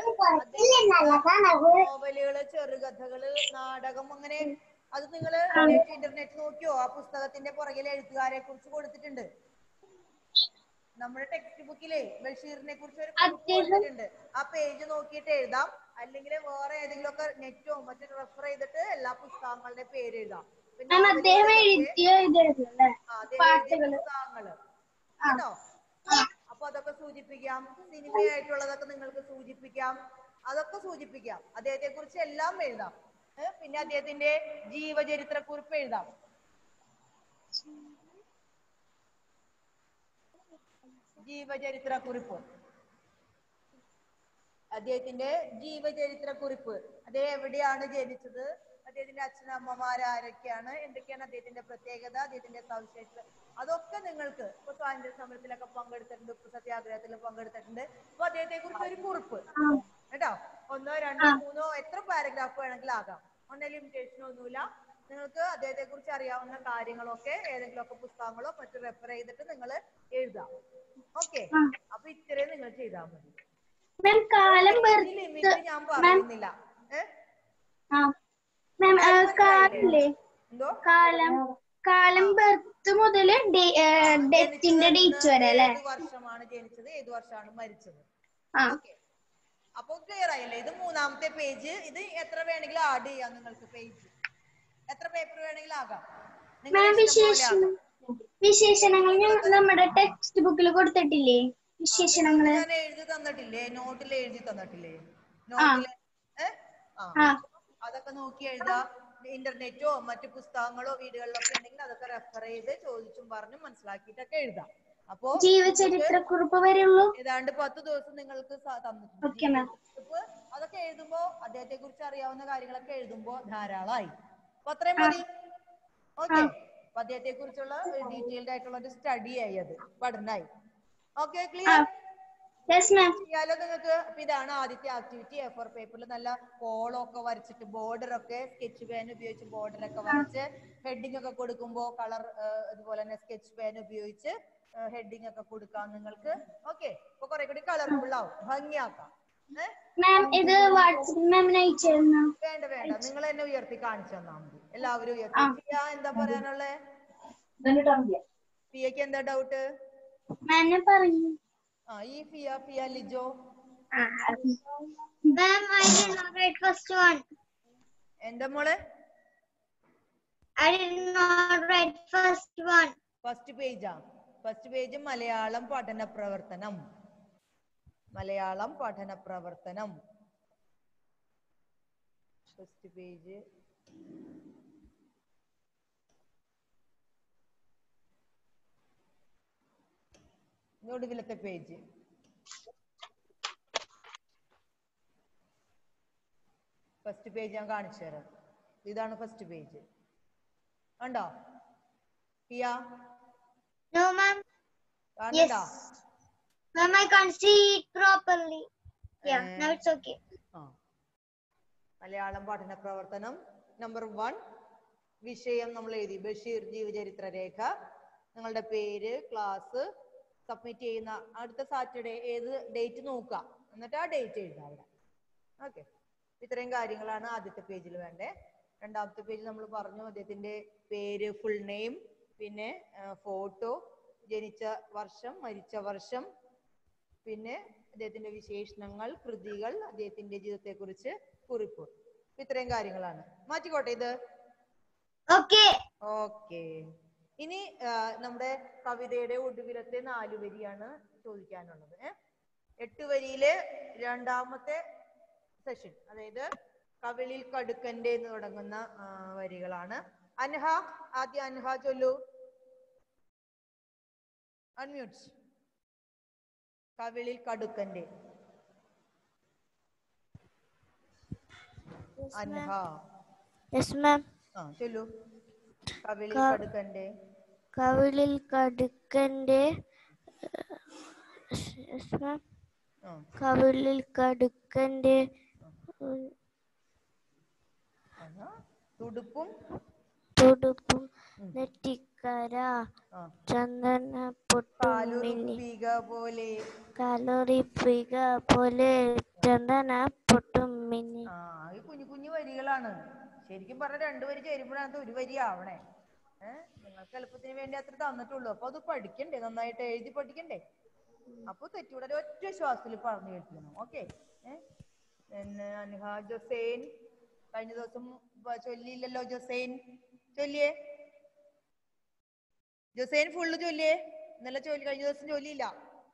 [SPEAKER 2] നോവലുകള് ചെറുകഥകള് നാടകം അങ്ങനെ അത് നിങ്ങൾ ഇന്റർനെറ്റ് നോക്കിയോ ആ പുസ്തകത്തിന്റെ പുറകിൽ എഴുത്തുകാരെ കുറിച്ച് കൊടുത്തിട്ടുണ്ട് നമ്മുടെ ടെക്സ്റ്റ് ബുക്കിലെ ബഷീറിനെ കുറിച്ച് ഒരു കുറിപ്പ് കൊടുത്തിട്ടുണ്ട് ആ പേജ് നോക്കിയിട്ട് എഴുതാം അല്ലെങ്കിൽ വേറെ ഏതെങ്കിലും ഒക്കെ നെറ്റോ മറ്റോ റെഫർ ചെയ്തിട്ട് എല്ലാ പുസ്തകങ്ങളുടെ പേര് എഴുതാം പിന്നെ
[SPEAKER 3] മാം അദ്ദേഹം
[SPEAKER 2] നോവലുകളൊക്കെ-
[SPEAKER 3] എഴുതിയ ഇത് എഴുതല്ലേ
[SPEAKER 2] ആ, അദ്ദേഹം എഴുതിയ
[SPEAKER 3] പാട്ടുകള്.
[SPEAKER 2] പുസ്തകങ്ങള് കേട്ടോ അപ്പൊ അതൊക്കെ സൂചിപ്പിക്കാം സിനിമയായിട്ടുള്ളതൊക്കെ നിങ്ങൾക്ക് സൂചിപ്പിക്കാം അതൊക്കെ സൂചിപ്പിക്കാം അദ്ദേഹത്തെ കുറിച്ച് എല്ലാം എഴുതാം ഏ, പിന്നെ അദ്ദേഹത്തിന്റെ ജീവചരിത്ര കുറിപ്പ് എഴുതാം ജീവചരിത്ര കുറിപ്പ് അദ്ദേഹത്തിന്റെ ജീവചരിത്ര കുറിപ്പ് അദ്ദേഹം എവിടെയാണ് ജനിച്ചത് അദ്ദേഹത്തിന്റെ അച്ഛനമ്മമാരാരൊക്കെയാണ് എന്തൊക്കെയാണ് അദ്ദേഹത്തിന്റെ പ്രത്യേകത അദ്ദേഹത്തിന്റെ സവിശേഷത അതൊക്കെ നിങ്ങൾക്ക് ഇപ്പൊ സ്വാതന്ത്ര്യ സമരത്തിലൊക്കെ പങ്കെടുത്തിട്ടുണ്ട് ഉപ്പ് സത്യാഗ്രഹത്തിൽ പങ്കെടുത്തിട്ടുണ്ട് അപ്പൊ അദ്ദേഹത്തെ കുറിച്ച് ഒരു കുറിപ്പ് കേട്ടോ ഒന്നോ രണ്ടോ മൂന്നോ എത്ര പാരഗ്രാഫ് വേണമെങ്കിലും ആകാം ഒന്നും ലിമിറ്റേഷൻ ഒന്നുമില്ല നിങ്ങൾക്ക് അദ്ദേഹത്തെ കുറിച്ച് അറിയാവുന്ന കാര്യങ്ങളൊക്കെ ഏതെങ്കിലും ഒക്കെ പുസ്തകങ്ങളോ മറ്റു റെഫർ ചെയ്തിട്ട് നിങ്ങൾ എഴുതാം ഓക്കെ അപ്പൊ ഇത്രയും നിങ്ങൾ ചെയ്താൽ മതി
[SPEAKER 3] മാം കാലം
[SPEAKER 2] ഈ ലിമിറ്റ് ഞാൻ പറയുന്നില്ല ഏഹ്
[SPEAKER 3] ആ മാം കാലല്ലേ
[SPEAKER 2] എന്തോ
[SPEAKER 3] കാലം കാലം ബർത്ത് മുതൽ ഡെത്തിന്റെ ഡേറ്റ് വരെ അല്ലേ
[SPEAKER 2] ഏത് വർഷമാണ് ജനിച്ചത് ഏത് വർഷമാണ് മരിച്ചത്
[SPEAKER 3] ആ
[SPEAKER 2] ഓക്കെ അപ്പൊ ക്ലിയർ ആയില്ലേ ഇത് മൂന്നാമത്തെ പേജ് ഇത് എത്ര വേണമെങ്കിലും ആഡ് ചെയ്യാം നിങ്ങൾക്ക് പേജ് എത്ര പേപ്പർ വേണമെങ്കിലും ആകാം നിങ്ങളുടെ
[SPEAKER 3] മാം
[SPEAKER 2] ഇഷ്ടം പോലെ
[SPEAKER 3] വിശേഷണം
[SPEAKER 2] ആകാം.
[SPEAKER 3] വിശേഷണങ്ങൾ ഞാൻ നമ്മുടെ ടെക്സ്റ്റ് ബുക്കിൽ കൊടുത്തിട്ടില്ലേ വിശേഷണങ്ങള്
[SPEAKER 2] ഞാൻ എഴുതി തന്നിട്ടില്ലേ നോട്ടിൽ എഴുതി തന്നിട്ടില്ലേ നോട്ടില് ഏ? ആ
[SPEAKER 3] ആ
[SPEAKER 2] അതൊക്കെ നോക്കി എഴുതാ ഇന്റർനെറ്റോ മറ്റു പുസ്തകങ്ങളോ വീടുകളിലൊക്കെ ഉണ്ടെങ്കിൽ അതൊക്കെ റെഫർ ചെയ്ത് ചോദിച്ചും പറഞ്ഞും മനസ്സിലാക്കിയിട്ടൊക്കെ എഴുതാം അപ്പോ
[SPEAKER 3] ജീവചരിത്രക്കുറിപ്പ് വരെയുള്ളൂ
[SPEAKER 2] ഏതാണ്ട് പത്ത് ദിവസം നിങ്ങൾക്ക് സ- തന്നിട്ടുണ്ട്
[SPEAKER 3] ഓക്കെ മാം
[SPEAKER 2] ഇപ്പൊ അതൊക്കെ എഴുതുമ്പോ അദ്ദേഹത്തെ കുറിച്ച് അറിയാവുന്ന കാര്യങ്ങളൊക്കെ എഴുതുമ്പോ ധാരാളമായി അപ്പൊ അത്രയും മതി ഓക്കെ അപ്പൊ അദ്ദേഹത്തെ കുറിച്ചുള്ള ഡീറ്റെയിൽഡ് ആയിട്ടുള്ള ഒരു സ്റ്റഡി ആയി അത് പഠനമായി ഓക്കെ ക്ലിയർ
[SPEAKER 3] യെസ് മാം
[SPEAKER 2] ചെയ്യാലോ നിങ്ങൾക്ക് അപ്പൊ ഇതാണ് ആദ്യത്തെ ആക്ടിവിറ്റി എ ഫോർ പേപ്പറിൽ നല്ല കോളൊക്കെ വരച്ചിട്ട് ബോർഡർ ഒക്കെ സ്കെച്ച് പെൻ ഉപയോഗിച്ച് ബോർഡർ ഒക്കെ വരച്ച് ഹെഡിങ് ഒക്കെ കൊടുക്കുമ്പോൾ കളർ അതുപോലെ തന്നെ സ്കെച്ച് പെൻ ഉപയോഗിച്ച് ഹെഡിങ് ഒക്കെ കൊടുക്കാം നിങ്ങൾക്ക് ഓക്കെ അപ്പൊ കുറെ കൂടി കളർഫുൾ ആവും ഭംഗിയാക്കാം ഏ?
[SPEAKER 3] മാം ഇത് വാട്സപ്പ് മാമിന് അയച്ചിരുന്നു
[SPEAKER 2] വേണ്ട വേണ്ട നിങ്ങൾ എന്നെ ഉയർത്തി കാണിച്ചു തന്നാ മതി എല്ലാവരും ഉയർത്തി ഫിയ എന്താ പറയാനുള്ളേ ഫിയക്ക് എന്താ ഡൗട്ട്
[SPEAKER 3] മാം ഞാൻ പറഞ്ഞു
[SPEAKER 2] ആ ഈ Fiya Fiya Lijo
[SPEAKER 3] Ma'am, I did not write first one.
[SPEAKER 2] എന്താ മോളെ
[SPEAKER 3] I did not write first one.
[SPEAKER 2] First പേജാ ഫസ്റ്റ് പേജ് മലയാളം പഠന പ്രവർത്തനം മലയാളം പഠന പ്രവർത്തനം ഫസ്റ്റ് പേജ് ഒടുവിലത്തെ പേജ് ഫസ്റ്റ് പേജ് ഞാൻ കാണിച്ചു തരാം ഇതാണ് ഫസ്റ്റ് പേജ് കണ്ടോ കിയ
[SPEAKER 3] No, ma'am.
[SPEAKER 2] കാണുന്നുണ്ടോ
[SPEAKER 3] Ma'am, I can't see it properly. Yeah,
[SPEAKER 2] Eh.
[SPEAKER 3] now it's okay.
[SPEAKER 2] ആ മലയാളം പഠന പ്രവർത്തനം നമ്പർ വൺ വിഷയം നമ്മൾ എഴുതി ബഷീർ ജീവചരിത്ര രേഖ നിങ്ങളുടെ പേര് ക്ലാസ് സബ്മിറ്റ് ചെയ്യുന്ന അടുത്ത സാറ്റർഡേ ഏത് ഡേറ്റ് നോക്കുക എന്നിട്ട് ആ ഡേറ്റ് എഴുതാം അവിടെ ഓക്കെ ഇത്രയും കാര്യങ്ങളാണ് ആദ്യത്തെ പേജിൽ വേണ്ടേ രണ്ടാമത്തെ പേജിൽ നമ്മൾ പറഞ്ഞു അദ്ദേഹത്തിന്റെ പേര് ഫുൾ നെയിം പിന്നെ ഫോട്ടോ ജനിച്ച വർഷം മരിച്ച വർഷം പിന്നെ അദ്ദേഹത്തിന്റെ വിശേഷണങ്ങൾ കൃതികൾ അദ്ദേഹത്തിന്റെ ജീവിതത്തെക്കുറിച്ച് കുറിപ്പ് ഇത്രയും കാര്യങ്ങളാണ് മാറ്റിക്കോട്ടെ ഇത്
[SPEAKER 3] Okay.
[SPEAKER 2] ഓക്കെ ഇനി ആ, നമ്മുടെ കവിതയുടെ ഒടുവിലത്തെ നാല് വരിയാണ് ചോദിക്കാനുള്ളത് ഏ? എട്ട് വരിയിലെ രണ്ടാമത്തെ സെഷൻ അതായത് കവിളിൽ കടുക്കന്റെ എന്ന് തുടങ്ങുന്ന ആ, വരികളാണ് അൻഹ ആദ്യം അൻഹ ചൊല്ലു അൺമ്യൂട്ട് കവിളിൽ കടുക്കന്റെ അൻഹ
[SPEAKER 1] യെസ് മാം
[SPEAKER 2] ആ ചൊല്ലു കവിളിൽ
[SPEAKER 1] ക-
[SPEAKER 2] കടുക്കന്റെ
[SPEAKER 1] കവിളിൽ കടുക്കന്റെ യെസ് മാം
[SPEAKER 2] ആ
[SPEAKER 1] കവിളിൽ കടുക്കന്റെ ഉം,
[SPEAKER 2] ആഹാ. തുടുപ്പും
[SPEAKER 1] തുടുപ്പും
[SPEAKER 2] ഉം.
[SPEAKER 1] നെറ്റിക്കര
[SPEAKER 2] ആ
[SPEAKER 1] ചന്ദന പൊട്ടും മിന്നി
[SPEAKER 2] കാലുറുപ്പിക പോലെ
[SPEAKER 1] കലോറിപ്പിക പോലെ ചന്ദന പൊട്ടും മിന്നി
[SPEAKER 2] ആ ഈ കുഞ്ഞു കുഞ്ഞു വരികളാണ് ശരിക്കും പറഞ്ഞ രണ്ടു വരി ചേരുമ്പോഴാണ് ഒരു വരി ആവണേ ഏഹ് നിങ്ങൾക്ക് എളുപ്പത്തിന് വേണ്ടി അത്ര തന്നിട്ടുള്ളൂ അപ്പൊ അത് പഠിക്കണ്ടേ നന്നായിട്ട് എഴുതി പഠിക്കണ്ടേ അപ്പൊ തെറ്റൂടെ ഒറ്റ ശ്വാസത്തിൽ പറഞ്ഞു കേൾക്കണം ഓക്കെ ഏഹ് പിന്നെ അനുഹ ജൊസൈൻ കഴിഞ്ഞ ദിവസം വ- ചൊല്ലിയില്ലല്ലോ ജൊസൈൻ ചൊല്ലിയേ ജൊസൈൻ ഫുള്ള് ചൊല്ലിയേ ഇന്നലെ ചൊല്ലി കഴിഞ്ഞ ദിവസം ചൊല്ലിയില്ല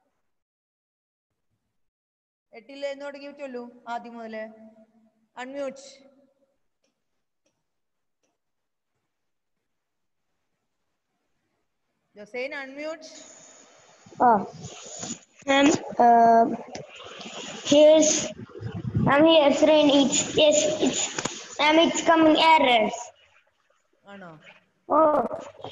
[SPEAKER 2] എട്ടിൽ എന്ന് തുടങ്ങി ചൊല്ലു ആദ്യം മുതല് അൺമ്യൂട്ട് ജൊസൈൻ unmute
[SPEAKER 1] Oh, ma'am, uh, here's, I'm here, friend. It's, yes, it's, ma'am, it's coming errors.
[SPEAKER 2] ആണോ
[SPEAKER 1] Oh,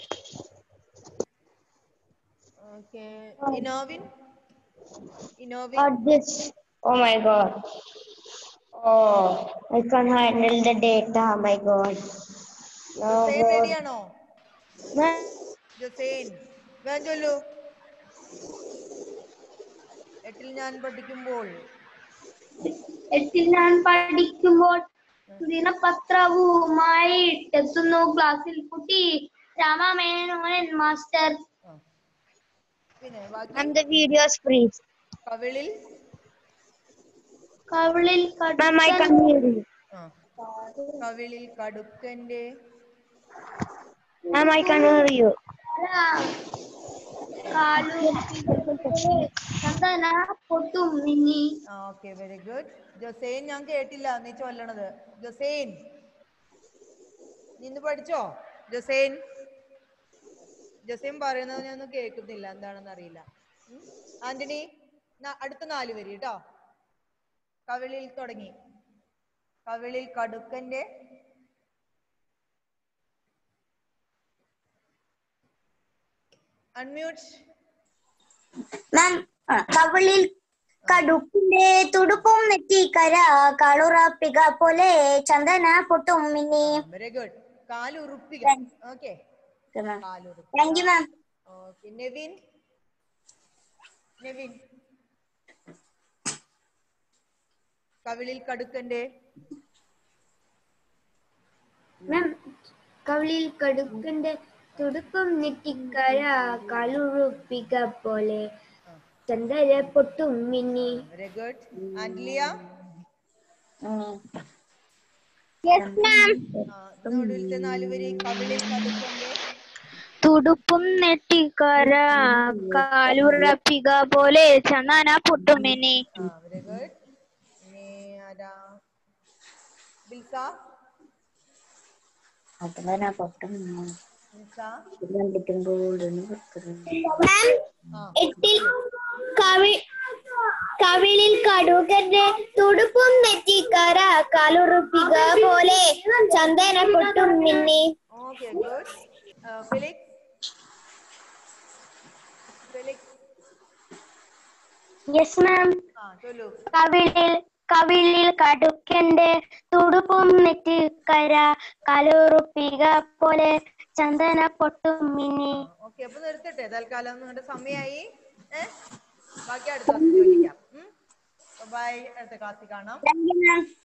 [SPEAKER 2] ഓക്കെ ഇനോവിൻ ഇനോവിൻ
[SPEAKER 1] got this. Oh my god. Oh, I can't handle the data. Oh my god. No,
[SPEAKER 2] ജൊസൈൻ
[SPEAKER 1] god.
[SPEAKER 2] റെഡിയാണോ
[SPEAKER 1] Ma'am,
[SPEAKER 2] ജൊസൈൻ വേഗം ചൊല്ലു എട്ടിൽ ഞാൻ പഠിക്കുമ്പോൾ
[SPEAKER 3] എട്ടിൽ ഞാൻ പഠിക്കുമ്പോൾ ദിനപത്രവുമായി എത്തുന്നു ക്ലാസ്സിൽ കുട്ടി രാമമേനോൻ മാസ്റ്റർ
[SPEAKER 2] ആ. പിന്നെ ബാക്കി
[SPEAKER 1] ma'am, the video is freeze.
[SPEAKER 2] കവിളിൽ
[SPEAKER 3] കവിളിൽ
[SPEAKER 1] Ma'am, I can't hear you.
[SPEAKER 2] ആ കവിളിൽ കടുക്കന്റെ
[SPEAKER 1] Ma'am, I can hear you.
[SPEAKER 3] കാലു ചന്ദന പൊട്ടും മിന്നി
[SPEAKER 2] ആ ഓക്കെ വെരി ഗുഡ് ജൊസൈൻ ഞാൻ കേട്ടില്ല നീ ചൊല്ലണത് ജൊസൈൻ നിന്ന് പഠിച്ചോ ജൊസൈൻ ജൊസൈൻ പറയുന്നത് ഞാൻ ഒന്നും കേൾക്കുന്നില്ല എന്താണെന്ന് അറിയില്ല ഉം. ആന്റണി ന- അടുത്ത നാല് വരി കേട്ടോ കവിളിൽ തുടങ്ങി കവിളിൽ കടുക്കന്റെ അൺമ്യൂട്ട്
[SPEAKER 5] മാം കവിളിൽ കടുപ്പിന്റെ തുടുപ്പും നെറ്റിക്കര കളുറപ്പിക പോലെ ചന്ദന പൊട്ടും മിന്നി
[SPEAKER 2] വെരി ഗുഡ് കാലുറുപ്പിക ഓക്കെ കാലുറുപ്പിക
[SPEAKER 5] thank you ma'am
[SPEAKER 2] okay Nevin Nevin കവിളിൽ കടുക്കന്റെ
[SPEAKER 3] മാം കവിളിൽ കടുക്കന്റെ തുടുപ്പം നെറ്റിക്കര കലുറുപ്പിക പോലെ
[SPEAKER 1] ചന്ദ്ര പൊട്ടും മിന്നി
[SPEAKER 2] വെരി ഗുഡ് ആൻഡ്ലിയ
[SPEAKER 3] യെസ് മാം
[SPEAKER 2] നടുവിലത്തെ നാല് വരി കവിളിൽ കടുക്കന്റെ
[SPEAKER 3] തുടുപ്പും നെറ്റിക്കര കാലുറപ്പിക പോലെ ചന്ദന പൊട്ടുമിനി
[SPEAKER 2] ആ വെരി ഗുഡ് ഇനി ആരാ ബിൽസ
[SPEAKER 5] അതിനെ പൊട്ടും
[SPEAKER 2] ബിൽസ ആ
[SPEAKER 3] എട്ടിൽ കവി കവിളിൽ കടുകന്റെ തുടുപ്പും നെറ്റിക്കര കാലുറപ്പിക പോലെ ചന്ദന പൊട്ടും മിന്നി
[SPEAKER 2] okay good Felix Felix
[SPEAKER 3] yes ma'am
[SPEAKER 2] ആ ചൊല്ലു
[SPEAKER 3] കവിളിൽ കവിളിൽ കടുക്കന്റെ തുടുപ്പും നെറ്റിക്കര കാലുറപ്പിക പോലെ ചന്ദന പൊട്ടും മിന്നി
[SPEAKER 2] ഓക്കെ അപ്പൊ നിർത്തട്ടെ തൽക്കാലം നിങ്ങളുടെ സമയമായി ഏഹ് ബാക്കി അടുത്ത ക്ലാസ്സിൽ ചോദിക്കാം ബൈ അടുത്ത ക്ലാസ്സിൽ കാണാം
[SPEAKER 5] താങ്ക് യു മാം